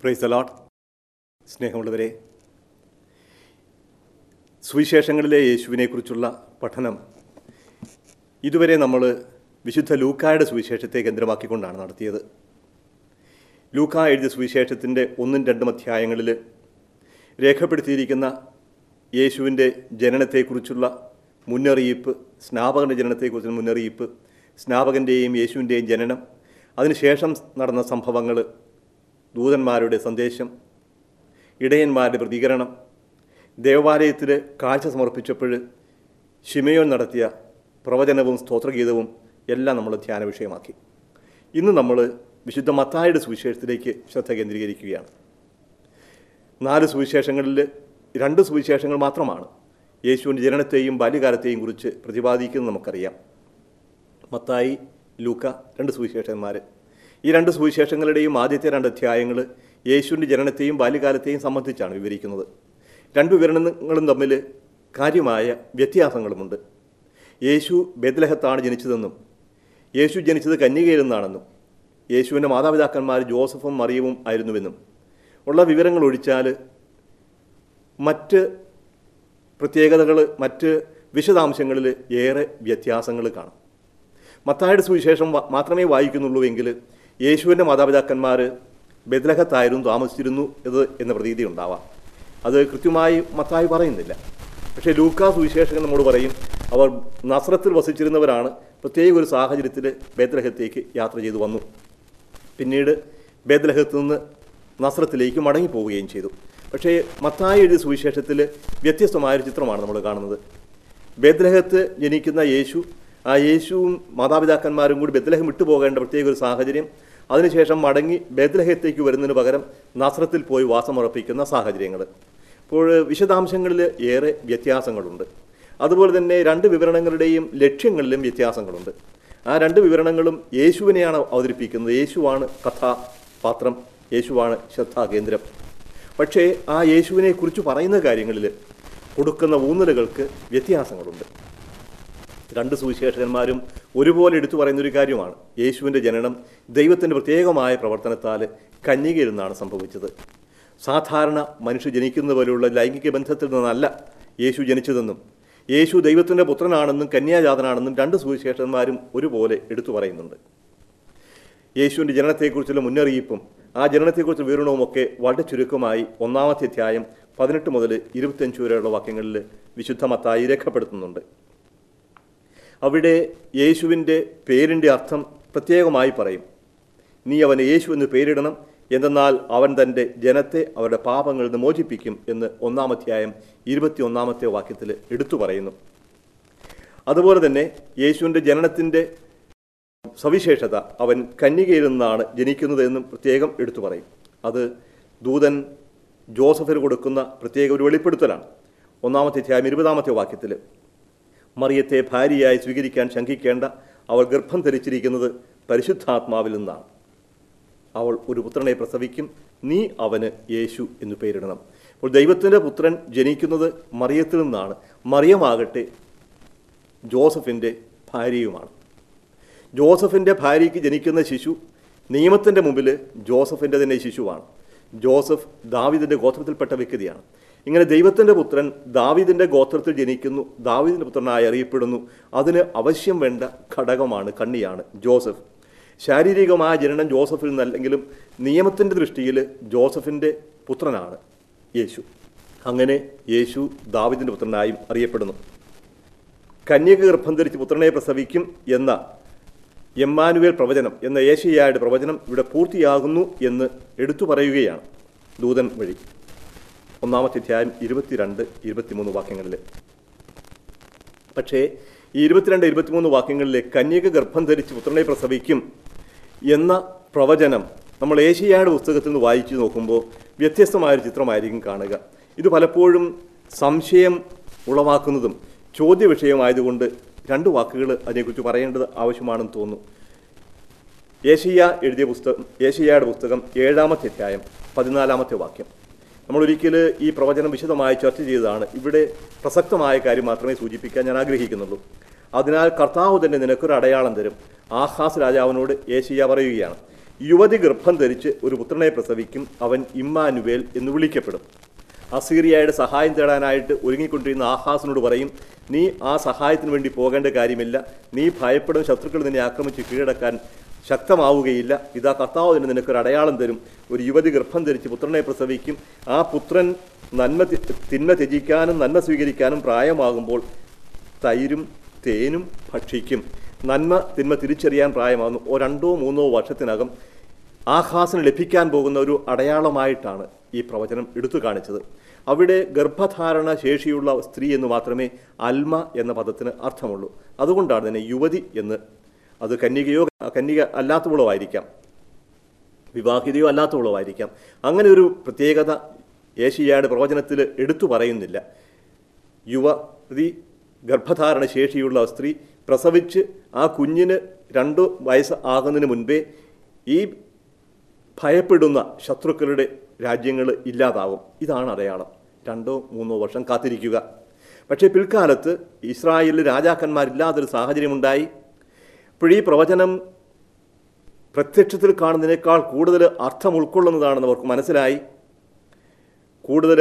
price allot സ്നേഹമുള്ളവരെ സുവിശേഷങ്ങളിലെ യേശുവിനെക്കുറിച്ചുള്ള പഠനം ഇതുവരെ നമ്മൾ വിശുദ്ധ ലൂക്കായുടെ സുവിശേഷത്തെ കേന്ദ്രമാക്കിക്കൊണ്ടാണ് നടത്തിയത് ലൂക്ക എഴുതിയ സുവിശേഷത്തിൻ്റെ ഒന്നും രണ്ടും അധ്യായങ്ങളിൽ രേഖപ്പെടുത്തിയിരിക്കുന്ന യേശുവിൻ്റെ ജനനത്തെക്കുറിച്ചുള്ള മുന്നറിയിപ്പ് സ്നാപകൻ്റെ ജനനത്തെക്കുറിച്ചുള്ള മുന്നറിയിപ്പ് സ്നാപകൻ്റെയും യേശുവിൻ്റെയും ജനനം അതിനുശേഷം നടന്ന സംഭവങ്ങൾ ദൂതന്മാരുടെ സന്ദേശം ഇടയന്മാരുടെ പ്രതികരണം ദേവാലയത്തിൽ കാഴ്ച സമർപ്പിച്ചപ്പോൾ ഷിമയോൻ നടത്തിയ പ്രവചനവും സ്തോത്രഗീതവും എല്ലാം നമ്മൾ ധ്യാന വിഷയമാക്കി ഇന്ന് നമ്മൾ വിശുദ്ധ മത്തായുടെ സുവിശേഷത്തിലേക്ക് ശ്രദ്ധ കേന്ദ്രീകരിക്കുകയാണ് നാല് സുവിശേഷങ്ങളിൽ രണ്ട് സുവിശേഷങ്ങൾ മാത്രമാണ് യേശുവിൻ്റെ ജനനത്തെയും ബാല്യകാലത്തെയും കുറിച്ച് പ്രതിപാദിക്കുന്നത് നമുക്കറിയാം മത്തായി ലൂക്ക രണ്ട് സുവിശേഷന്മാർ ഈ രണ്ട് സുവിശേഷങ്ങളുടെയും ആദ്യത്തെ രണ്ട് അധ്യായങ്ങൾ യേശുവിൻ്റെ ജനനത്തെയും ബാല്യകാലത്തെയും സംബന്ധിച്ചാണ് വിവരിക്കുന്നത് രണ്ട് വിവരണങ്ങളും തമ്മിൽ കാര്യമായ വ്യത്യാസങ്ങളുമുണ്ട് യേശു ബെദ്ലഹത്താണ് ജനിച്ചതെന്നും യേശു ജനിച്ചത് കന്യകയിൽ നിന്നാണെന്നും യേശുവിൻ്റെ മാതാപിതാക്കന്മാർ ജോസഫും മറിയവും ആയിരുന്നുവെന്നും ഉള്ള വിവരങ്ങൾ ഒഴിച്ചാൽ മറ്റ് പ്രത്യേകതകൾ മറ്റ് വിശദാംശങ്ങളിൽ ഏറെ വ്യത്യാസങ്ങൾ കാണാം മത്തായുടെ സുവിശേഷം വ- മാത്രമേ വായിക്കുന്നുള്ളൂ എങ്കിൽ യേശുവിൻ്റെ മാതാപിതാക്കന്മാർ ബദ്ലഹത്തായിരുന്നു താമസിച്ചിരുന്നു ഇത് എന്ന പ്രതീതി ഉണ്ടാവാം അത് കൃത്യമായി മത്തായി പറയുന്നില്ല പക്ഷേ ലൂക്കാ സുവിശേഷകൻ നമ്മോട് പറയും അവർ നസ്രത്തിൽ വസിച്ചിരുന്നവരാണ് പ്രത്യേക ഒരു സാഹചര്യത്തിൽ ബേദ്ലഹത്തേക്ക് യാത്ര ചെയ്തു വന്നു പിന്നീട് ബേദ്ലഹത്ത് നിന്ന് നസ്രത്തിലേക്ക് മടങ്ങിപ്പോവുകയും ചെയ്തു പക്ഷേ മത്തായി എഴുതിയ സുവിശേഷത്തിൽ വ്യത്യസ്തമായൊരു ചിത്രമാണ് നമ്മൾ കാണുന്നത് ബേദ്ലഹത്ത് ജനിക്കുന്ന യേശു ആ യേശുവും മാതാപിതാക്കന്മാരും കൂടി ബേദ്ലഹം വിട്ടുപോകേണ്ട പ്രത്യേക ഒരു സാഹചര്യം അതിനുശേഷം മടങ്ങി ബേദ്ലഹത്തേക്ക് വരുന്നതിന് പകരം നസ്രത്തിൽ പോയി വാസമുറപ്പിക്കുന്ന സാഹചര്യങ്ങൾ അപ്പോൾ വിശദാംശങ്ങളിൽ ഏറെ വ്യത്യാസങ്ങളുണ്ട് അതുപോലെ തന്നെ രണ്ട് വിവരണങ്ങളുടെയും ലക്ഷ്യങ്ങളിലും വ്യത്യാസങ്ങളുണ്ട് ആ രണ്ട് വിവരണങ്ങളും യേശുവിനെയാണ് അവതരിപ്പിക്കുന്നത് യേശുവാണ് കഥാപാത്രം യേശുവാണ് ശ്രദ്ധാകേന്ദ്രം പക്ഷേ ആ യേശുവിനെ കുറിച്ച് പറയുന്ന കാര്യങ്ങളിൽ കൊടുക്കുന്ന ഊന്നലുകൾക്ക് വ്യത്യാസങ്ങളുണ്ട് രണ്ട് സുവിശേഷകന്മാരും ഒരുപോലെ എടുത്തു പറയുന്ന ഒരു കാര്യമാണ് യേശുവിൻ്റെ ജനനം ദൈവത്തിൻ്റെ പ്രത്യേകമായ പ്രവർത്തനത്താൽ കന്യകയിൽ നിന്നാണ് സംഭവിച്ചത് സാധാരണ മനുഷ്യ ജനിക്കുന്ന പോലെയുള്ള ലൈംഗിക ബന്ധത്തിൽ നിന്നല്ല യേശു ജനിച്ചതെന്നും യേശു ദൈവത്തിൻ്റെ പുത്രനാണെന്നും കന്യാജാതനാണെന്നും രണ്ട് സുവിശേഷന്മാരും ഒരുപോലെ എടുത്തു പറയുന്നുണ്ട് യേശുവിൻ്റെ ജനനത്തെക്കുറിച്ചുള്ള മുന്നറിയിപ്പും ആ ജനനത്തെക്കുറിച്ച് വിവരണവും ഒക്കെ വളരെ ചുരുക്കമായി ഒന്നാമത്തെ അധ്യായം പതിനെട്ട് മുതൽ ഇരുപത്തിയഞ്ച് വരെയുള്ള വാക്യങ്ങളിൽ വിശുദ്ധ മത്തായി രേഖപ്പെടുത്തുന്നുണ്ട് അവിടെ യേശുവിൻ്റെ പേരിൻ്റെ അർത്ഥം പ്രത്യേകമായി പറയും നീ അവന് യേശു എന്ന് പേരിടണം എന്തെന്നാൽ അവൻ തൻ്റെ ജനത്തെ അവരുടെ പാപങ്ങളിൽ നിന്ന് മോചിപ്പിക്കും എന്ന് ഒന്നാമധ്യായം ഇരുപത്തി ഒന്നാമത്തെ വാക്യത്തിൽ എടുത്തു പറയുന്നു അതുപോലെ തന്നെ യേശുവിൻ്റെ ജനനത്തിൻ്റെ സവിശേഷത അവൻ കന്യകയിൽ നിന്നാണ് ജനിക്കുന്നത് എന്നും പ്രത്യേകം എടുത്തു പറയും അത് ദൂതൻ ജോസഫിന് കൊടുക്കുന്ന പ്രത്യേക ഒരു വെളിപ്പെടുത്തലാണ് ഒന്നാമത്തെ അധ്യായം ഇരുപതാമത്തെ വാക്യത്തിൽ മറിയത്തെ ഭാര്യയായി സ്വീകരിക്കാൻ ശങ്കിക്കേണ്ട അവൾ ഗർഭം ധരിച്ചിരിക്കുന്നത് പരിശുദ്ധാത്മാവിൽ നിന്നാണ് അവൾ ഒരു പുത്രനെ പ്രസവിക്കും നീ അവന് യേശു എന്ന് പേരിടണം അപ്പോൾ ദൈവത്തിൻ്റെ പുത്രൻ ജനിക്കുന്നത് മറിയത്തിൽ നിന്നാണ് മറിയമാകട്ടെ ജോസഫിൻ്റെ ഭാര്യയുമാണ് ജോസഫിൻ്റെ ഭാര്യയ്ക്ക് ജനിക്കുന്ന ശിശു നിയമത്തിൻ്റെ മുമ്പിൽ ജോസഫിൻ്റെ തന്നെ ശിശുവാണ് ജോസഫ് ദാവിദിൻ്റെ ഗോത്രത്തിൽപ്പെട്ട വ്യക്തിയാണ് ഇങ്ങനെ ദൈവത്തിൻ്റെ പുത്രൻ ദാവിദിൻ്റെ ഗോത്രത്തിൽ ജനിക്കുന്നു ദാവിദിൻ്റെ പുത്രനായി അറിയപ്പെടുന്നു അതിന് അവശ്യം വേണ്ട ഘടകമാണ് കണ്ണിയാണ് ജോസഫ് ശാരീരികമായ ജനനം ജോസഫിൽ നിന്നല്ലെങ്കിലും നിയമത്തിൻ്റെ ദൃഷ്ടിയിൽ ജോസഫിൻ്റെ പുത്രനാണ് യേശു അങ്ങനെ യേശു ദാവിദിൻ്റെ പുത്രനായും അറിയപ്പെടുന്നു കന്യക ഗർഭം ധരിച്ച് പുത്രനെ പ്രസവിക്കും എന്ന എമ്മാനുവേൽ പ്രവചനം എന്ന ഏഷ്യയായുടെ പ്രവചനം ഇവിടെ പൂർത്തിയാകുന്നു എന്ന് എടുത്തു പറയുകയാണ് ദൂതൻ വഴി ഒന്നാമത്തെ അധ്യായം ഇരുപത്തിരണ്ട് ഇരുപത്തിമൂന്ന് വാക്യങ്ങളിൽ പക്ഷേ ഈ ഇരുപത്തിരണ്ട് ഇരുപത്തിമൂന്ന് വാക്യങ്ങളിലെ കന്യക ഗർഭം ധരിച്ച് പുത്രനെ പ്രസവിക്കും എന്ന പ്രവചനം നമ്മൾ ഏഷ്യയുടെ പുസ്തകത്തിൽ നിന്ന് വായിച്ചു നോക്കുമ്പോൾ വ്യത്യസ്തമായൊരു ചിത്രമായിരിക്കും കാണുക ഇത് പലപ്പോഴും സംശയം ഉളവാക്കുന്നതും ചോദ്യ വിഷയമായതുകൊണ്ട് രണ്ട് വാക്കുകൾ അതിനെക്കുറിച്ച് പറയേണ്ടത് ആവശ്യമാണെന്ന് തോന്നുന്നു ഏഷ്യ എഴുതിയ പുസ്തകം ഏഷ്യയുടെ പുസ്തകം ഏഴാമത്തെ അധ്യായം പതിനാലാമത്തെ വാക്യം നമ്മൾ ഒരിക്കൽ ഈ പ്രവചനം വിശദമായി ചർച്ച ചെയ്തതാണ് ഇവിടെ പ്രസക്തമായ കാര്യം മാത്രമേ സൂചിപ്പിക്കാൻ ഞാൻ ആഗ്രഹിക്കുന്നുള്ളൂ അതിനാൽ കർത്താവ് തന്നെ നിനക്കൊരു അടയാളം തരും ആഹാസ് രാജാവിനോട് ഏഷ്യ പറയുകയാണ് യുവതി ഗർഭം ധരിച്ച് ഒരു പുത്രനെ പ്രസവിക്കും അവൻ ഇമ്മാനുവേൽ എന്ന് വിളിക്കപ്പെടും അസീറിയയുടെ സഹായം തേടാനായിട്ട് ഒരുങ്ങിക്കൊണ്ടിരുന്ന ആഹാസിനോട് പറയും നീ ആ സഹായത്തിന് വേണ്ടി പോകേണ്ട കാര്യമില്ല നീ ഭയപ്പെടും ശത്രുക്കൾ നിന്നെ ആക്രമിച്ച് കീഴടക്കാൻ ശക്തമാവുകയില്ല ഇതാ കർത്താവ് തന്നെ നിനക്കൊരു അടയാളം തരും ഒരു യുവതി ഗർഭം ധരിച്ച് പുത്രനെ പ്രസവിക്കും ആ പുത്രൻ നന്മ തി- തിന്മ ത്യജിക്കാനും നന്മ സ്വീകരിക്കാനും പ്രായമാകുമ്പോൾ തൈരും തേനും ഭക്ഷിക്കും നന്മ തിന്മ തിരിച്ചറിയാൻ പ്രായമാകുന്നു ഓ രണ്ടോ മൂന്നോ വർഷത്തിനകം ആഹാസിന് ലഭിക്കാൻ പോകുന്ന ഒരു അടയാളമായിട്ടാണ് ഈ പ്രവചനം എടുത്തു കാണിച്ചത് അവിടെ ഗർഭധാരണ ശേഷിയുള്ള സ്ത്രീ എന്ന് മാത്രമേ അൽമ എന്ന പദത്തിന് അർത്ഥമുള്ളൂ അതുകൊണ്ടാണ് തന്നെ യുവതി എന്ന് അത് കന്യകയോ കന്യക അല്ലാത്തവളോ ആയിരിക്കാം വിവാഹിതയോ അല്ലാത്തവളോ ആയിരിക്കാം അങ്ങനെ ഒരു പ്രത്യേകത ഏഷ്യയുടെ പ്രവചനത്തിൽ എടുത്തു പറയുന്നില്ല യുവതി ഗർഭധാരണ ശേഷിയുള്ള സ്ത്രീ പ്രസവിച്ച് ആ കുഞ്ഞിന് രണ്ട് വയസ്സ് ആകുന്നതിന് മുൻപേ ഈ ഭയപ്പെടുന്ന ശത്രുക്കളുടെ രാജ്യങ്ങൾ ഇല്ലാതാവും ഇതാണ് അടയാളം രണ്ടോ മൂന്നോ വർഷം കാത്തിരിക്കുക പക്ഷേ പിൽക്കാലത്ത് ഇസ്രായേലിൽ രാജാക്കന്മാരില്ലാത്തൊരു സാഹചര്യമുണ്ടായി ഇപ്പോഴീ പ്രവചനം പ്രത്യക്ഷത്തിൽ കാണുന്നതിനേക്കാൾ കൂടുതൽ അർത്ഥം ഉൾക്കൊള്ളുന്നതാണെന്ന് അവർക്ക് മനസ്സിലായി കൂടുതൽ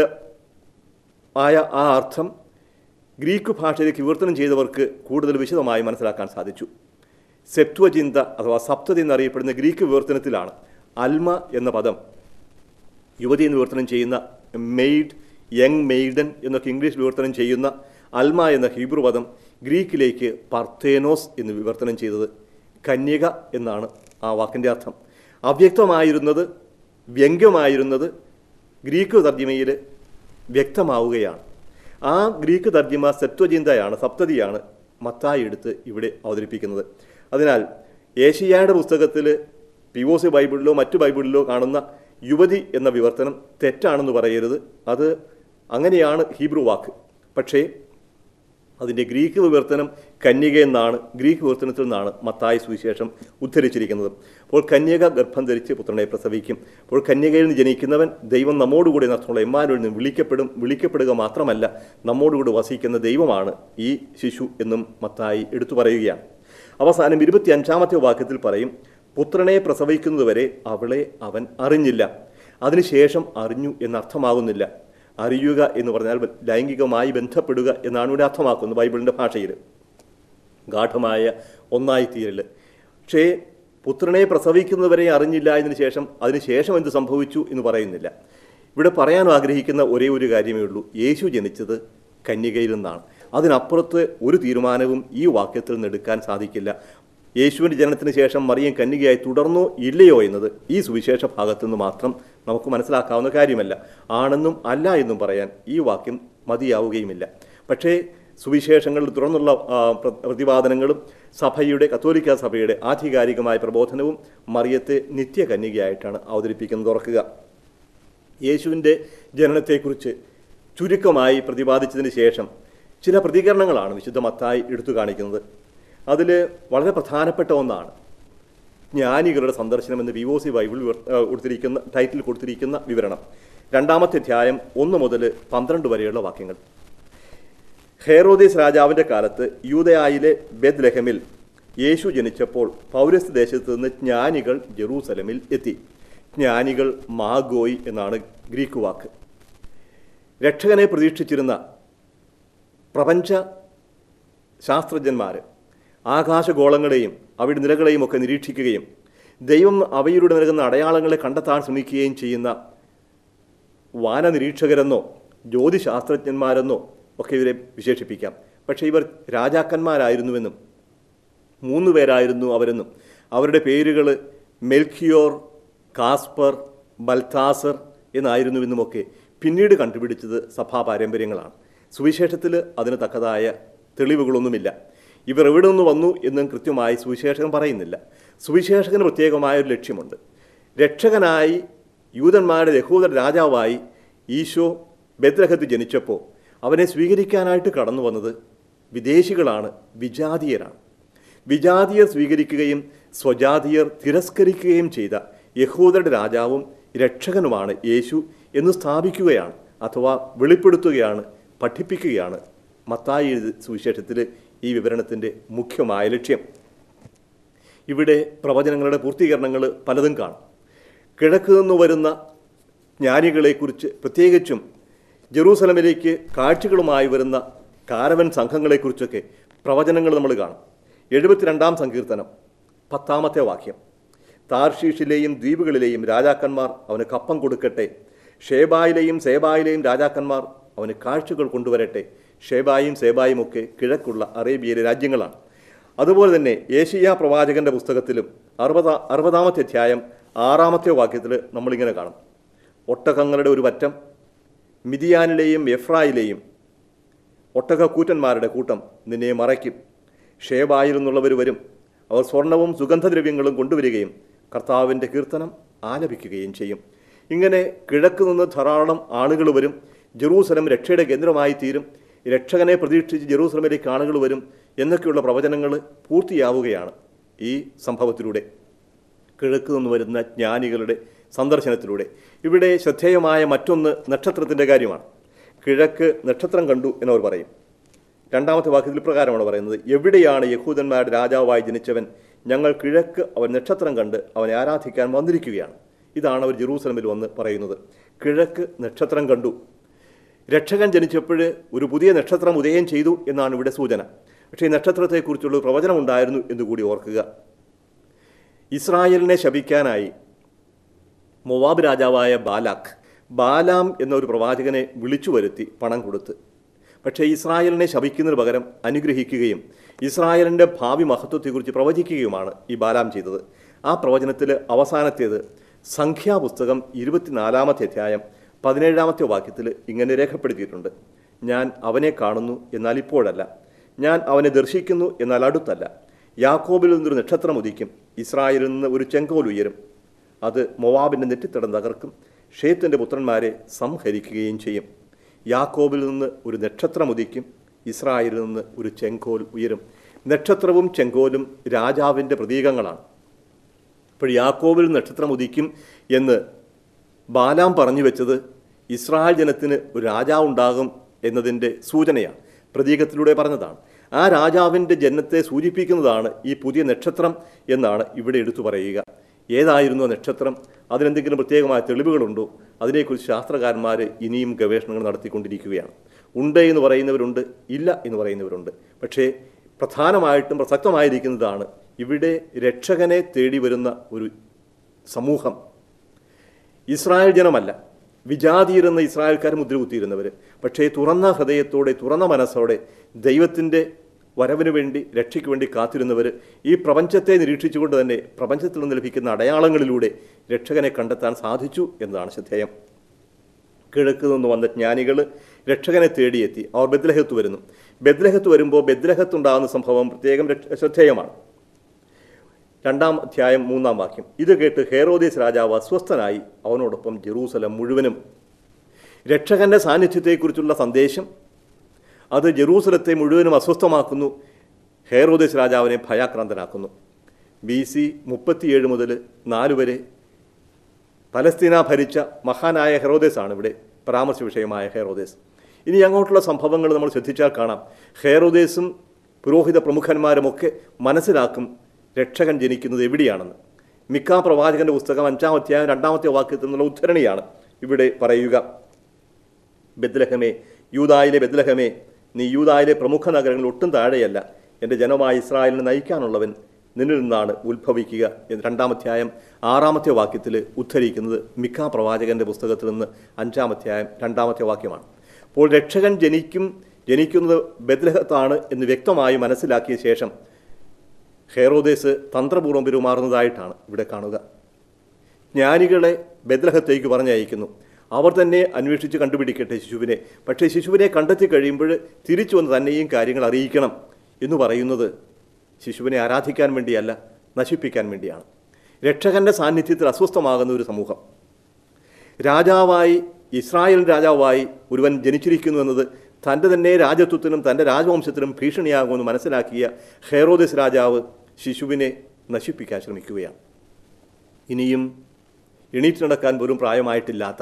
ആയ ആ അർത്ഥം ഗ്രീക്ക് ഭാഷയിലേക്ക് വിവർത്തനം ചെയ്തവർക്ക് കൂടുതൽ വിശദമായി മനസ്സിലാക്കാൻ സാധിച്ചു സെപ്ത്വചിന്ത അഥവാ സപ്തതി എന്നറിയപ്പെടുന്ന ഗ്രീക്ക് വിവർത്തനത്തിലാണ് അൽമ എന്ന പദം യുവതി എന്ന് വിവർത്തനം ചെയ്യുന്ന മെയ്ഡ് യങ് മെയ്ഡൻ എന്നൊക്കെ ഇംഗ്ലീഷ് വിവർത്തനം ചെയ്യുന്ന അൽമ എന്ന ഹീബ്രു പദം ഗ്രീക്കിലേക്ക് പർത്തേനോസ് എന്ന് വിവർത്തനം ചെയ്തത് കന്യക എന്നാണ് ആ വാക്കിൻ്റെ അർത്ഥം അവ്യക്തമായിരുന്നത് വ്യംഗ്യമായിരുന്നത് ഗ്രീക്ക് തർജ്ജിമയിൽ വ്യക്തമാവുകയാണ് ആ ഗ്രീക്ക് തർജ്ജിമ സെത്വചിന്തയാണ് സപ്തതിയാണ് മത്തായി എടുത്ത് ഇവിടെ അവതരിപ്പിക്കുന്നത് അതിനാൽ ഏഷ്യായുടെ പുസ്തകത്തിൽ പി ഒ സി ബൈബിളിലോ മറ്റു ബൈബിളിലോ കാണുന്ന യുവതി എന്ന വിവർത്തനം തെറ്റാണെന്ന് പറയരുത് അത് അങ്ങനെയാണ് ഹീബ്രു വാക്ക് പക്ഷേ അതിൻ്റെ ഗ്രീക്ക് വിവർത്തനം കന്യക എന്നാണ് ഗ്രീക്ക് വിവർത്തനത്തിൽ നിന്നാണ് മത്തായി സുവിശേഷം ഉദ്ധരിച്ചിരിക്കുന്നത് അപ്പോൾ കന്യക ഗർഭം ധരിച്ച് പുത്രനെ പ്രസവിക്കും അപ്പോൾ കന്യകയിൽ നിന്ന് ജനിക്കുന്നവൻ ദൈവം നമ്മോടുകൂടി നടത്തുള്ള എമ്മാനുവിൽ നിന്ന് വിളിക്കപ്പെടും വിളിക്കപ്പെടുക മാത്രമല്ല നമ്മോടുകൂടി വസിക്കുന്ന ദൈവമാണ് ഈ ശിശു എന്നും മത്തായി എടുത്തു പറയുകയാണ് അവസാനം ഇരുപത്തി അഞ്ചാമത്തെ വാക്യത്തിൽ പറയും പുത്രനെ പ്രസവിക്കുന്നതുവരെ അവളെ അവൻ അറിഞ്ഞില്ല അതിനുശേഷം അറിഞ്ഞു എന്നർത്ഥമാകുന്നില്ല അറിയുക എന്ന് പറഞ്ഞാൽ ലൈംഗികമായി ബന്ധപ്പെടുക എന്നാണ് ഇവിടെ അർത്ഥമാക്കുന്നത് ബൈബിളിൻ്റെ ഭാഷയിൽ ഗാഠമായ ഒന്നായിത്തീരൽ പക്ഷേ പുത്രനെ പ്രസവിക്കുന്നവരെ അറിഞ്ഞില്ല എന്നതിന് ശേഷം അതിനുശേഷം എന്ത് സംഭവിച്ചു എന്ന് പറയുന്നില്ല ഇവിടെ പറയാൻ ആഗ്രഹിക്കുന്ന ഒരേ ഒരു കാര്യമേ ഉള്ളൂ യേശു ജനിച്ചത് കന്യകയിൽ നിന്നാണ് അതിനപ്പുറത്ത് ഒരു തീരുമാനവും ഈ വാക്യത്തിൽ നിന്ന് എടുക്കാൻ സാധിക്കില്ല യേശുവിൻ്റെ ജനനത്തിന് ശേഷം മറിയം കന്യകയായി തുടർന്നോ ഇല്ലയോ എന്നത് ഈ സുവിശേഷ ഭാഗത്തു നിന്ന് മാത്രം നമുക്ക് മനസ്സിലാക്കാവുന്ന കാര്യമല്ല ആണെന്നും അല്ല എന്നും പറയാൻ ഈ വാക്യം മതിയാവുകയുമില്ല പക്ഷേ സുവിശേഷങ്ങളിൽ തുടർന്നുള്ള ആ, പ്ര- പ്രതിപാദനങ്ങളും സഭയുടെ കത്തോലിക്ക സഭയുടെ ആധികാരികമായ പ്രബോധനവും മറിയത്തെ നിത്യകന്യകയായിട്ടാണ് അവതരിപ്പിക്കുന്നത് ഓർക്കുക യേശുവിൻ്റെ ജനനത്തെക്കുറിച്ച് ചുരുക്കമായി പ്രതിപാദിച്ചതിന് ശേഷം ചില പ്രതികരണങ്ങളാണ് വിശുദ്ധ മത്തായി എടുത്തു കാണിക്കുന്നത് അതിൽ വളരെ പ്രധാനപ്പെട്ട ഒന്നാണ് ജ്ഞാനികളുടെ സന്ദർശനം എന്ന് വി ഒ സി ബൈബിൾ വിവർ- ആ, കൊടുത്തിരിക്കുന്ന ടൈറ്റിൽ കൊടുത്തിരിക്കുന്ന വിവരണം രണ്ടാമത്തെ അധ്യായം ഒന്ന് മുതൽ പന്ത്രണ്ട് വരെയുള്ള വാക്യങ്ങൾ ഹേറോദീസ് രാജാവിൻ്റെ കാലത്ത് യൂതയായിലെ ബെദ്ലഹമിൽ യേശു ജനിച്ചപ്പോൾ പൗരസ്ത്യ ദേശത്ത് നിന്ന് ജ്ഞാനികൾ ജെറൂസലമിൽ എത്തി ജ്ഞാനികൾ മാഗോയ് എന്നാണ് ഗ്രീക്ക് വാക്ക് രക്ഷകനെ പ്രതീക്ഷിച്ചിരുന്ന പ്രപഞ്ച ശാസ്ത്രജ്ഞന്മാർ ആകാശഗോളങ്ങളെയും അവയുടെ നിലകളെയും ഒക്കെ നിരീക്ഷിക്കുകയും ദൈവം അവയിലൂടെ നൽകുന്ന അടയാളങ്ങളെ കണ്ടെത്താൻ ശ്രമിക്കുകയും ചെയ്യുന്ന വാനനിരീക്ഷകരെന്നോ ജ്യോതിശാസ്ത്രജ്ഞന്മാരെന്നോ ഒക്കെ ഇവരെ വിശേഷിപ്പിക്കാം പക്ഷേ ഇവർ രാജാക്കന്മാരായിരുന്നുവെന്നും മൂന്ന് പേരായിരുന്നു അവരെന്നും അവരുടെ പേരുകൾ മെൽക്കിയോർ കാസ്പർ ബൽത്താസർ എന്നായിരുന്നുവെന്നുമൊക്കെ പിന്നീട് കണ്ടുപിടിച്ചത് സഭാ പാരമ്പര്യങ്ങളാണ് സുവിശേഷത്തിൽ അതിന് തക്കതായ തെളിവുകളൊന്നുമില്ല ഇവർ എവിടെ നിന്ന് വന്നു എന്നും കൃത്യമായി സുവിശേഷകൻ പറയുന്നില്ല സുവിശേഷകന് പ്രത്യേകമായ ഒരു ലക്ഷ്യമുണ്ട് രക്ഷകനായി യൂതന്മാരുടെ യഹൂദ രാജാവായി ഈശോ ബദ്രഹത്ത് ജനിച്ചപ്പോൾ അവനെ സ്വീകരിക്കാനായിട്ട് കടന്നു വന്നത് വിദേശികളാണ് വിജാതീയരാണ് വിജാതീയർ സ്വീകരിക്കുകയും സ്വജാതീയർ തിരസ്കരിക്കുകയും ചെയ്ത യഹൂദരുടെ രാജാവും രക്ഷകനുമാണ് യേശു എന്ന് സ്ഥാപിക്കുകയാണ് അഥവാ വെളിപ്പെടുത്തുകയാണ് പഠിപ്പിക്കുകയാണ് മത്തായി എഴുതി സുവിശേഷത്തിൽ ഈ വിവരണത്തിൻ്റെ മുഖ്യമായ ലക്ഷ്യം ഇവിടെ പ്രവചനങ്ങളുടെ പൂർത്തീകരണങ്ങൾ പലതും കാണും കിഴക്ക് നിന്ന് വരുന്ന ജ്ഞാനികളെക്കുറിച്ച് പ്രത്യേകിച്ചും ജെറൂസലമിലേക്ക് കാഴ്ചകളുമായി വരുന്ന കാരവൻ സംഘങ്ങളെക്കുറിച്ചൊക്കെ പ്രവചനങ്ങൾ നമ്മൾ കാണും എഴുപത്തിരണ്ടാം സങ്കീർത്തനം പത്താമത്തെ വാക്യം താർഷീഷിലെയും ദ്വീപുകളിലെയും രാജാക്കന്മാർ അവന് കപ്പം കൊടുക്കട്ടെ ഷേബായിലെയും സേബായിലെയും രാജാക്കന്മാർ അവന് കാഴ്ചകൾ കൊണ്ടുവരട്ടെ ഷേബായും സേബായും ഒക്കെ കിഴക്കുള്ള അറേബ്യയിലെ രാജ്യങ്ങളാണ് അതുപോലെ തന്നെ ഏഷ്യ പ്രവാചകന്റെ പുസ്തകത്തിലും അറുപതാ അറുപതാമത്തെ അധ്യായം ആറാമത്തെ വാക്യത്തിൽ നമ്മളിങ്ങനെ കാണും ഒട്ടകങ്ങളുടെ ഒരു വറ്റം മിതിയാനിലെയും എഫ്രായിലെയും ഒട്ടകക്കൂറ്റന്മാരുടെ കൂട്ടം നിന്നെ മറയ്ക്കും ഷേബായിൽ നിന്നുള്ളവർ വരും അവർ സ്വർണവും സുഗന്ധദ്രവ്യങ്ങളും കൊണ്ടുവരികയും കർത്താവിൻ്റെ കീർത്തനം ആലപിക്കുകയും ചെയ്യും ഇങ്ങനെ കിഴക്ക് നിന്ന് ധാരാളം ആളുകൾ വരും ജെറൂസലം രക്ഷയുടെ കേന്ദ്രമായി തീരും രക്ഷകനെ പ്രതീക്ഷിച്ച് ജെറൂസലമിലേക്ക് ആളുകൾ വരും എന്നൊക്കെയുള്ള പ്രവചനങ്ങൾ പൂർത്തിയാവുകയാണ് ഈ സംഭവത്തിലൂടെ കിഴക്ക് നിന്ന് വരുന്ന ജ്ഞാനികളുടെ സന്ദർശനത്തിലൂടെ ഇവിടെ ശ്രദ്ധേയമായ മറ്റൊന്ന് നക്ഷത്രത്തിൻ്റെ കാര്യമാണ് കിഴക്ക് നക്ഷത്രം കണ്ടു എന്നവർ പറയും രണ്ടാമത്തെ വാക്യത്തിൽ പ്രകാരമാണ് പറയുന്നത് എവിടെയാണ് യഹൂദന്മാരുടെ രാജാവായി ജനിച്ചവൻ ഞങ്ങൾ കിഴക്ക് അവൻ നക്ഷത്രം കണ്ട് അവനെ ആരാധിക്കാൻ വന്നിരിക്കുകയാണ് ഇതാണ് അവർ ജെറൂസലമിൽ വന്ന് പറയുന്നത് കിഴക്ക് നക്ഷത്രം കണ്ടു രക്ഷകൻ ജനിച്ചപ്പോൾ ഒരു പുതിയ നക്ഷത്രം ഉദയം ചെയ്തു എന്നാണ് ഇവിടെ സൂചന പക്ഷേ ഈ നക്ഷത്രത്തെക്കുറിച്ചുള്ള ഒരു പ്രവചനമുണ്ടായിരുന്നു എന്നുകൂടി ഓർക്കുക ഇസ്രായേലിനെ ശപിക്കാനായി മൊവാബ് രാജാവായ ബാലാഖ് ബാലാം എന്നൊരു പ്രവാചകനെ വിളിച്ചു വരുത്തി പണം കൊടുത്ത് പക്ഷേ ഇസ്രായേലിനെ ശപിക്കുന്നതിന് പകരം അനുഗ്രഹിക്കുകയും ഇസ്രായേലിൻ്റെ ഭാവി മഹത്വത്തെക്കുറിച്ച് പ്രവചിക്കുകയുമാണ് ഈ ബാലാം ചെയ്തത് ആ പ്രവചനത്തിൽ അവസാനത്തേത് സംഖ്യാപുസ്തകം ഇരുപത്തിനാലാമത്തെ അധ്യായം പതിനേഴാമത്തെ വാക്യത്തിൽ ഇങ്ങനെ രേഖപ്പെടുത്തിയിട്ടുണ്ട് ഞാൻ അവനെ കാണുന്നു എന്നാൽ ഇപ്പോഴല്ല ഞാൻ അവനെ ദർശിക്കുന്നു എന്നാൽ അടുത്തല്ല യാക്കോബിൽ നിന്നൊരു നക്ഷത്രം ഉദിക്കും ഇസ്രായേലിൽ നിന്ന് ഒരു ചെങ്കോൽ ഉയരും അത് മൊവാബിൻ്റെ നെറ്റിത്തടം തകർക്കും ഷേത്തിൻ്റെ പുത്രന്മാരെ സംഹരിക്കുകയും ചെയ്യും യാക്കോബിൽ നിന്ന് ഒരു നക്ഷത്രം ഉദിക്കും ഇസ്രായേലിൽ നിന്ന് ഒരു ചെങ്കോൽ ഉയരും നക്ഷത്രവും ചെങ്കോലും രാജാവിൻ്റെ പ്രതീകങ്ങളാണ് ഇപ്പോൾ യാക്കോബിൽ നക്ഷത്രം ഉദിക്കും എന്ന് ബാലാം പറഞ്ഞു വെച്ചത് ഇസ്രായേൽ ജനത്തിന് ഒരു രാജാവുണ്ടാകും എന്നതിൻ്റെ സൂചനയാണ് പ്രതീകത്തിലൂടെ പറഞ്ഞതാണ് ആ രാജാവിൻ്റെ ജനത്തെ സൂചിപ്പിക്കുന്നതാണ് ഈ പുതിയ നക്ഷത്രം എന്നാണ് ഇവിടെ എടുത്തു പറയുക ഏതായിരുന്നു ആ നക്ഷത്രം അതിനെന്തെങ്കിലും പ്രത്യേകമായ തെളിവുകളുണ്ടോ അതിനെക്കുറിച്ച് ശാസ്ത്രകാരന്മാർ ഇനിയും ഗവേഷണങ്ങൾ നടത്തിക്കൊണ്ടിരിക്കുകയാണ് ഉണ്ട് എന്ന് പറയുന്നവരുണ്ട് ഇല്ല എന്ന് പറയുന്നവരുണ്ട് പക്ഷേ പ്രധാനമായിട്ടും പ്രസക്തമായിരിക്കുന്നതാണ് ഇവിടെ രക്ഷകനെ തേടി വരുന്ന ഒരു സമൂഹം ഇസ്രായേൽ ജനമല്ല വിജാതിയിരുന്ന ഇസ്രായേൽക്കാർ മുദ്രകുത്തിയിരുന്നവർ പക്ഷേ തുറന്ന ഹൃദയത്തോടെ തുറന്ന മനസ്സോടെ ദൈവത്തിൻ്റെ വരവിന് വേണ്ടി രക്ഷയ്ക്ക് വേണ്ടി കാത്തിരുന്നവർ ഈ പ്രപഞ്ചത്തെ നിരീക്ഷിച്ചുകൊണ്ട് തന്നെ പ്രപഞ്ചത്തിൽ നിന്ന് ലഭിക്കുന്ന അടയാളങ്ങളിലൂടെ രക്ഷകനെ കണ്ടെത്താൻ സാധിച്ചു എന്നതാണ് ശ്രദ്ധേയം കിഴക്ക് നിന്ന് വന്ന ജ്ഞാനികൾ രക്ഷകനെ തേടിയെത്തി അവർ ബദ്ലഹത്ത് വരുന്നു ബദ്ലഹത്ത് വരുമ്പോൾ ബദ്ലഹത്തുണ്ടാകുന്ന സംഭവം പ്രത്യേകം രക്ഷ- ശ്രദ്ധേയമാണ് രണ്ടാം അധ്യായം മൂന്നാം വാക്യം ഇത് കേട്ട് ഹേറോദേസ് രാജാവ് അസ്വസ്ഥനായി അവനോടൊപ്പം ജെറൂസലം മുഴുവനും രക്ഷകന്റെ സാന്നിധ്യത്തെക്കുറിച്ചുള്ള സന്ദേശം അത് ജെറൂസലത്തെ മുഴുവനും അസ്വസ്ഥമാക്കുന്നു ഹേറോദേസ് രാജാവിനെ ഭയാക്രാന്തനാക്കുന്നു ബി സി മുപ്പത്തിയേഴ് മുതൽ നാല് വരെ പലസ്തീന ഭരിച്ച മഹാനായ ഹെറോദേസ് ആണ് ഇവിടെ പരാമർശ വിഷയമായ ഹെറോദേസ് ഇനി അങ്ങോട്ടുള്ള സംഭവങ്ങൾ നമ്മൾ ശ്രദ്ധിച്ചാൽ കാണാം ഹെറോദേസും പുരോഹിത പ്രമുഖന്മാരുമൊക്കെ മനസ്സിലാക്കും രക്ഷകൻ ജനിക്കുന്നത് എവിടെയാണെന്ന് മിക്ക പ്രവാചകന്റെ പുസ്തകം അഞ്ചാം അധ്യായം രണ്ടാമത്തെ വാക്യത്തിൽ നിന്നുള്ള ഉദ്ധരണിയാണ് ഇവിടെ പറയുക ബദ്ലഹമേ യൂതായിലെ ബദ്ലഹമേ നീ യൂതായിലെ പ്രമുഖ നഗരങ്ങളിൽ ഒട്ടും താഴെയല്ല എൻ്റെ ജനമായ ഇസ്രായേലിനെ നയിക്കാനുള്ളവൻ നിന്നിൽ നിന്നാണ് ഉത്ഭവിക്കുക എന്ന് രണ്ടാമധ്യായം ആറാമത്തെ വാക്യത്തിൽ ഉദ്ധരിക്കുന്നത് മിക്ക പ്രവാചകന്റെ പുസ്തകത്തിൽ നിന്ന് അഞ്ചാമധ്യായം രണ്ടാമത്തെ വാക്യമാണ് അപ്പോൾ രക്ഷകൻ ജനിക്കും ജനിക്കുന്നത് ബദ്ലഹത്താണ് എന്ന് വ്യക്തമായി മനസ്സിലാക്കിയ ശേഷം ഹെറോദേസ് തന്ത്രപൂർവ്വം പെരുമാറുന്നതായിട്ടാണ് ഇവിടെ കാണുക ജ്ഞാനികളെ ബദ്ലഹത്തേക്ക് പറഞ്ഞയക്കുന്നു അവർ തന്നെ അന്വേഷിച്ച് കണ്ടുപിടിക്കട്ടെ ശിശുവിനെ പക്ഷേ ശിശുവിനെ കണ്ടെത്തി കഴിയുമ്പോൾ തിരിച്ചു വന്ന് തന്നെയും കാര്യങ്ങൾ അറിയിക്കണം എന്ന് പറയുന്നത് ശിശുവിനെ ആരാധിക്കാൻ വേണ്ടിയല്ല നശിപ്പിക്കാൻ വേണ്ടിയാണ് രക്ഷകന്റെ സാന്നിധ്യത്തിൽ അസ്വസ്ഥമാകുന്ന ഒരു സമൂഹം രാജാവായി ഇസ്രായേൽ രാജാവായി ഒരുവൻ ജനിച്ചിരിക്കുന്നു എന്നത് തൻ്റെ തന്നെ രാജത്വത്തിനും തൻ്റെ രാജവംശത്തിനും ഭീഷണിയാകുമെന്ന് മനസ്സിലാക്കിയ ഹെറോദിസ് രാജാവ് ശിശുവിനെ നശിപ്പിക്കാൻ ശ്രമിക്കുകയാണ് ഇനിയും എണീറ്റ് നടക്കാൻ പോലും പ്രായമായിട്ടില്ലാത്ത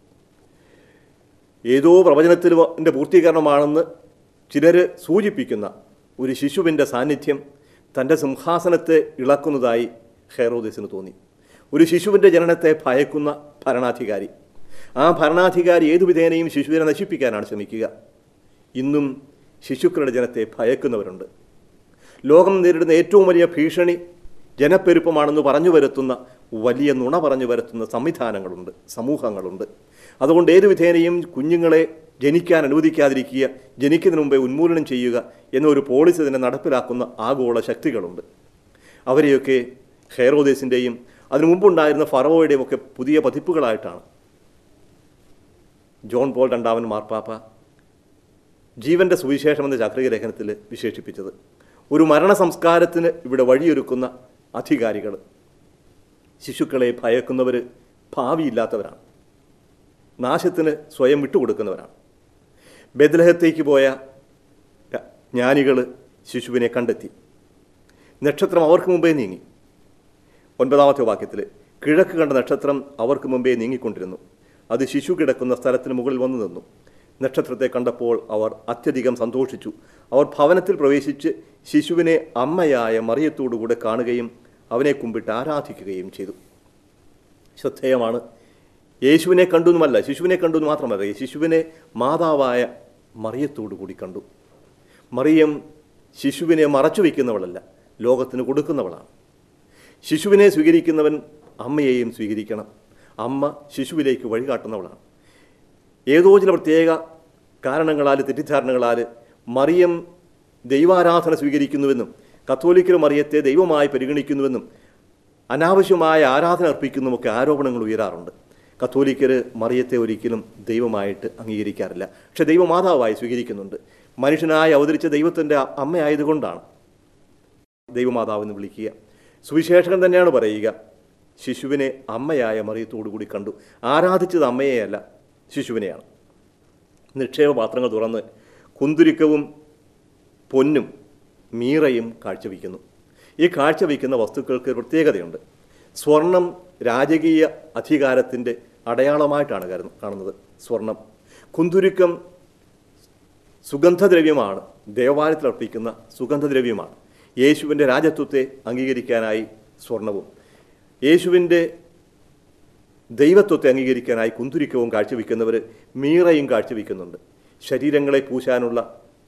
ഏതോ പ്രവചനത്തിൻ്റെ പൂർത്തീകരണമാണെന്ന് ചിലർ സൂചിപ്പിക്കുന്ന ഒരു ശിശുവിൻ്റെ സാന്നിധ്യം തൻ്റെ സിംഹാസനത്തെ ഇളക്കുന്നതായി ഹെറോദേസിന് തോന്നി ഒരു ശിശുവിൻ്റെ ജനനത്തെ ഭയക്കുന്ന ഭരണാധികാരി ആ ഭരണാധികാരി ഏതു വിധേനയും ശിശുവിനെ നശിപ്പിക്കാനാണ് ശ്രമിക്കുക ഇന്നും ശിശുക്കളുടെ ജനത്തെ ഭയക്കുന്നവരുണ്ട് ലോകം നേരിടുന്ന ഏറ്റവും വലിയ ഭീഷണി ജനപ്പെരുപ്പമാണെന്ന് പറഞ്ഞു വരുത്തുന്ന വലിയ നുണ പറഞ്ഞു വരുത്തുന്ന സംവിധാനങ്ങളുണ്ട് സമൂഹങ്ങളുണ്ട് അതുകൊണ്ട് ഏതു വിധേനയും കുഞ്ഞുങ്ങളെ ജനിക്കാൻ അനുവദിക്കാതിരിക്കുക ജനിക്കുന്നതിന് മുമ്പേ ഉന്മൂലനം ചെയ്യുക എന്നൊരു പോളിസി തന്നെ നടപ്പിലാക്കുന്ന ആഗോള ശക്തികളുണ്ട് അവരെയൊക്കെ ഹെയറോദേസിൻ്റെയും അതിനു മുമ്പുണ്ടായിരുന്ന ഫറവോയുടെയും ഒക്കെ പുതിയ പതിപ്പുകളായിട്ടാണ് ജോൺ പോൾ രണ്ടാമൻ മാർപ്പാപ്പ ജീവന്റെ സുവിശേഷം എന്ന ചാക്രിക ലേഖനത്തിൽ വിശേഷിപ്പിച്ചത് ഒരു മരണ സംസ്കാരത്തിന് ഇവിടെ വഴിയൊരുക്കുന്ന അധികാരികൾ ശിശുക്കളെ ഭയക്കുന്നവർ ഭാവിയില്ലാത്തവരാണ് നാശത്തിന് സ്വയം വിട്ടുകൊടുക്കുന്നവരാണ് ബദലഹത്തേക്ക് പോയ ജ്ഞാനികൾ ശിശുവിനെ കണ്ടെത്തി നക്ഷത്രം അവർക്ക് മുമ്പേ നീങ്ങി ഒൻപതാമത്തെ വാക്യത്തിൽ കിഴക്ക് കണ്ട നക്ഷത്രം അവർക്ക് മുമ്പേ നീങ്ങിക്കൊണ്ടിരുന്നു അത് ശിശു കിടക്കുന്ന സ്ഥലത്തിന് മുകളിൽ വന്നു നിന്നു നക്ഷത്രത്തെ കണ്ടപ്പോൾ അവർ അത്യധികം സന്തോഷിച്ചു അവർ ഭവനത്തിൽ പ്രവേശിച്ച് ശിശുവിനെ അമ്മയായ മറിയത്തോടുകൂടെ കാണുകയും അവനെ കുമ്പിട്ട് ആരാധിക്കുകയും ചെയ്തു ശ്രദ്ധേയമാണ് യേശുവിനെ കണ്ടു എന്നുമല്ല ശിശുവിനെ കണ്ടു എന്ന് മാത്രമല്ല ശിശുവിനെ മാതാവായ മറിയത്തോടു കൂടി കണ്ടു മറിയം ശിശുവിനെ മറച്ചു വയ്ക്കുന്നവളല്ല ലോകത്തിന് കൊടുക്കുന്നവളാണ് ശിശുവിനെ സ്വീകരിക്കുന്നവൻ അമ്മയെയും സ്വീകരിക്കണം അമ്മ ശിശുവിലേക്ക് വഴികാട്ടുന്നവളാണ് ഏതോ ചില പ്രത്യേക കാരണങ്ങളാൽ തെറ്റിദ്ധാരണകളാൽ മറിയം ദൈവാരാധന സ്വീകരിക്കുന്നുവെന്നും കത്തോലിക്കൽ മറിയത്തെ ദൈവമായി പരിഗണിക്കുന്നുവെന്നും അനാവശ്യമായ ആരാധന അർപ്പിക്കുന്നുമൊക്കെ ആരോപണങ്ങൾ ഉയരാറുണ്ട് കത്തോലിക്കർ മറിയത്തെ ഒരിക്കലും ദൈവമായിട്ട് അംഗീകരിക്കാറില്ല പക്ഷെ ദൈവമാതാവായി സ്വീകരിക്കുന്നുണ്ട് മനുഷ്യനായി അവതരിച്ച ദൈവത്തിൻ്റെ അമ്മയായതുകൊണ്ടാണ് ദൈവമാതാവെന്ന് വിളിക്കുക സുവിശേഷകൻ തന്നെയാണ് പറയുക ശിശുവിനെ അമ്മയായ മറിയത്തോടു കൂടി കണ്ടു ആരാധിച്ചത് അമ്മയെയല്ല ശിശുവിനെയാണ് നിക്ഷേപ പാത്രങ്ങൾ തുറന്ന് കുന്തുരുക്കവും പൊന്നും മീറയും കാഴ്ചവെക്കുന്നു ഈ കാഴ്ചവെക്കുന്ന വസ്തുക്കൾക്ക് ഒരു പ്രത്യേകതയുണ്ട് സ്വർണം രാജകീയ അധികാരത്തിൻ്റെ അടയാളമായിട്ടാണ് കരുത- കാണുന്നത് സ്വർണം കുന്തുരുക്കം സുഗന്ധദ്രവ്യമാണ് ദേവാലയത്തിൽ അർപ്പിക്കുന്ന സുഗന്ധദ്രവ്യമാണ് യേശുവിൻ്റെ രാജത്വത്തെ അംഗീകരിക്കാനായി സ്വർണവും യേശുവിൻ്റെ ദൈവത്വത്തെ അംഗീകരിക്കാനായി കുന്തുരിക്കവും കാഴ്ചവെക്കുന്നവർ മീറയും കാഴ്ചവെക്കുന്നുണ്ട് ശരീരങ്ങളെ പൂശാനുള്ള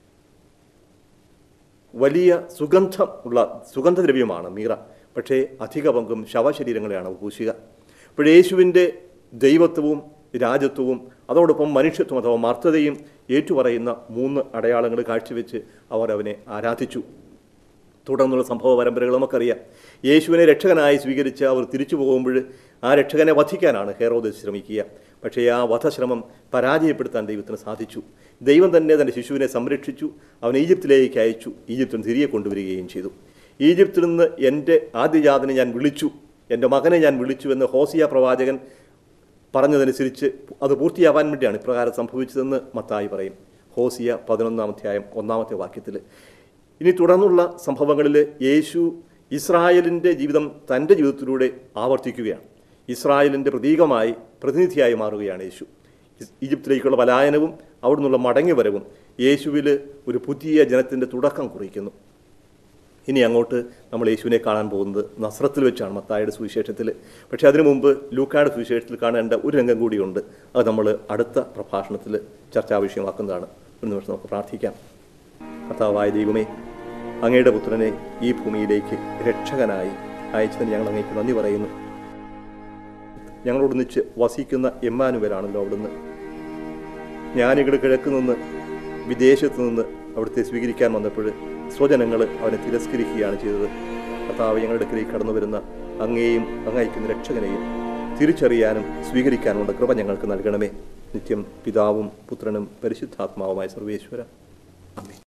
വലിയ സുഗന്ധം ഉള്ള സുഗന്ധദ്രവ്യമാണ് മീറ പക്ഷേ അധിക പങ്കും ശവശരീരങ്ങളെയാണ് പൂശുക അപ്പോൾ യേശുവിൻ്റെ ദൈവത്വവും രാജ്യത്വവും അതോടൊപ്പം മനുഷ്യത്വം അഥവാ മർത്തതയും ഏറ്റുപറയുന്ന മൂന്ന് അടയാളങ്ങൾ കാഴ്ചവെച്ച് അവർ അവനെ ആരാധിച്ചു തുടർന്നുള്ള സംഭവ പരമ്പരകൾ നമുക്കറിയാം യേശുവിനെ രക്ഷകനായി സ്വീകരിച്ച് അവർ തിരിച്ചു പോകുമ്പോൾ ആ രക്ഷകനെ വധിക്കാനാണ് ഹെറോദസ് ശ്രമിക്കുക പക്ഷേ ആ വധശ്രമം പരാജയപ്പെടുത്താൻ ദൈവത്തിന് സാധിച്ചു ദൈവം തന്നെ തൻ്റെ ശിശുവിനെ സംരക്ഷിച്ചു അവൻ ഈജിപ്തിലേക്ക് അയച്ചു ഈജിപ്തിന് തിരികെ കൊണ്ടുവരികയും ചെയ്തു ഈജിപ്തിൽ നിന്ന് എൻ്റെ ആദ്യജാതനെ ഞാൻ വിളിച്ചു എൻ്റെ മകനെ ഞാൻ വിളിച്ചു എന്ന് ഹോസിയ പ്രവാചകൻ പറഞ്ഞതനുസരിച്ച് അത് പൂർത്തിയാവാൻ വേണ്ടിയാണ് ഇപ്രകാരം സംഭവിച്ചതെന്ന് മത്തായി പറയും ഹോസിയ പതിനൊന്നാം അധ്യായം ഒന്നാമത്തെ വാക്യത്തിൽ ഇനി തുടർന്നുള്ള സംഭവങ്ങളിൽ യേശു ഇസ്രായേലിൻ്റെ ജീവിതം തൻ്റെ ജീവിതത്തിലൂടെ ആവർത്തിക്കുകയാണ് ഇസ്രായേലിൻ്റെ പ്രതീകമായി പ്രതിനിധിയായി മാറുകയാണ് യേശു ഇസ്- ഈജിപ്തിലേക്കുള്ള പലായനവും അവിടെ നിന്നുള്ള മടങ്ങിവരവും യേശുവിൽ ഒരു പുതിയ ജനത്തിൻ്റെ തുടക്കം കുറിക്കുന്നു ഇനി അങ്ങോട്ട് നമ്മൾ യേശുവിനെ കാണാൻ പോകുന്നത് നസ്രത്തിൽ വെച്ചാണ് മത്തായുടെ സുവിശേഷത്തിൽ പക്ഷേ അതിനു മുമ്പ് ലൂക്കായുടെ സുവിശേഷത്തിൽ കാണേണ്ട ഒരു രംഗം കൂടിയുണ്ട് അത് നമ്മൾ അടുത്ത പ്രഭാഷണത്തിൽ ചർച്ചാ വിഷയമാക്കുന്നതാണ് ഒരു നിമിഷം നമുക്ക് പ്രാർത്ഥിക്കാം കർത്താവായ ദൈവമേ അങ്ങയുടെ പുത്രനെ ഈ ഭൂമിയിലേക്ക് രക്ഷകനായി അയച്ചതിന് ഞങ്ങൾ അങ്ങേക്ക് നന്ദി പറയുന്നു ഞങ്ങളോടൊന്നിച്ച് വസിക്കുന്ന എമ്മാനുവലാണല്ലോ അവിടുന്ന് ജ്ഞാനികൾ കിഴക്ക് നിന്ന് വിദേശത്ത് നിന്ന് അവിടുത്തെ സ്വീകരിക്കാൻ വന്നപ്പോൾ സ്വജനങ്ങൾ അവനെ തിരസ്കരിക്കുകയാണ് ചെയ്തത് കർത്താവ് ഞങ്ങളുടെ അടുക്കലേക്ക് കടന്നു വരുന്ന അങ്ങയെയും അങ്ങയക്കുന്ന രക്ഷകനെയും തിരിച്ചറിയാനും സ്വീകരിക്കാനുമുള്ള കൃപ ഞങ്ങൾക്ക് നൽകണമേ നിത്യം പിതാവും പുത്രനും പരിശുദ്ധാത്മാവുമായ സർവേശ്വര അമ്മേ